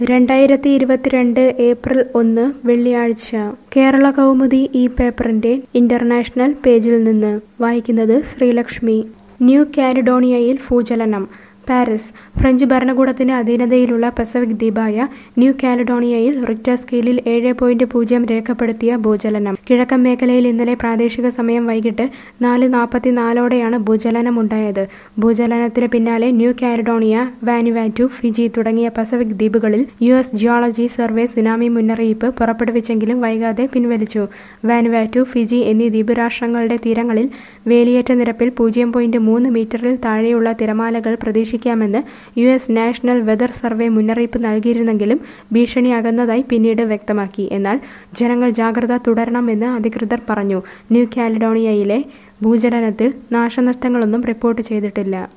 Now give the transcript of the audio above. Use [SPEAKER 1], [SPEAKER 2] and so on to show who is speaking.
[SPEAKER 1] രണ്ടായിരത്തി ഇരുപത്തിരണ്ട് ഏപ്രിൽ ഒന്ന് വെള്ളിയാഴ്ച കേരള കൗമുദി ഈ പേപ്പറിന്റെ ഇന്റർനാഷണൽ പേജിൽ നിന്ന് വായിക്കുന്നത് ശ്രീലക്ഷ്മി ന്യൂ കാലിഡോണിയയിൽ ഭൂചലനം പാരീസ് ഫ്രഞ്ച് ഭരണകൂടത്തിന് അധീനതയിലുള്ള പസഫിക് ദ്വീപായ ന്യൂ കാലിഡോണിയയിൽ റിക്ടർ സ്കെയിലിൽ ഏഴ് പോയിന്റ് പൂജ്യം രേഖപ്പെടുത്തിയ ഭൂചലനം കിഴക്കൻ മേഖലയിൽ ഇന്നലെ പ്രാദേശിക സമയം വൈകിട്ട് നാല് നാൽപ്പത്തിനാലോടെയാണ് ഭൂചലനം ഉണ്ടായത് ഭൂചലനത്തിന് പിന്നാലെ ന്യൂ കാലിഡോണിയ വാനുവാറ്റു ഫിജി തുടങ്ങിയ പസഫിക് ദ്വീപുകളിൽ U S geology survey tsunami മുന്നറിയിപ്പ് പുറപ്പെടുവിച്ചെങ്കിലും വൈകാതെ പിൻവലിച്ചു വാനുവാറ്റു ഫിജി എന്നീ ദ്വീപ് രാഷ്ട്രങ്ങളുടെ തീരങ്ങളിൽ വേലിയേറ്റ നിരപ്പിൽ പൂജ്യം പോയിന്റ് മൂന്ന് മീറ്ററിൽ താഴെയുള്ള തിരമാലകൾ പ്രതീക്ഷിക്കാമെന്ന് U S national weather survey മുന്നറിയിപ്പ് നൽകിയിരുന്നെങ്കിലും ഭീഷണി അകന്നതായി പിന്നീട് വ്യക്തമാക്കി എന്നാൽ ജനങ്ങൾ ജാഗ്രത തുടരണമെന്ന് അധികൃതർ പറഞ്ഞു ന്യൂ കാലിഡോണിയയിലെ ഭൂചലനത്തിൽ നാശനഷ്ടങ്ങളൊന്നും റിപ്പോർട്ട് ചെയ്തിട്ടില്ല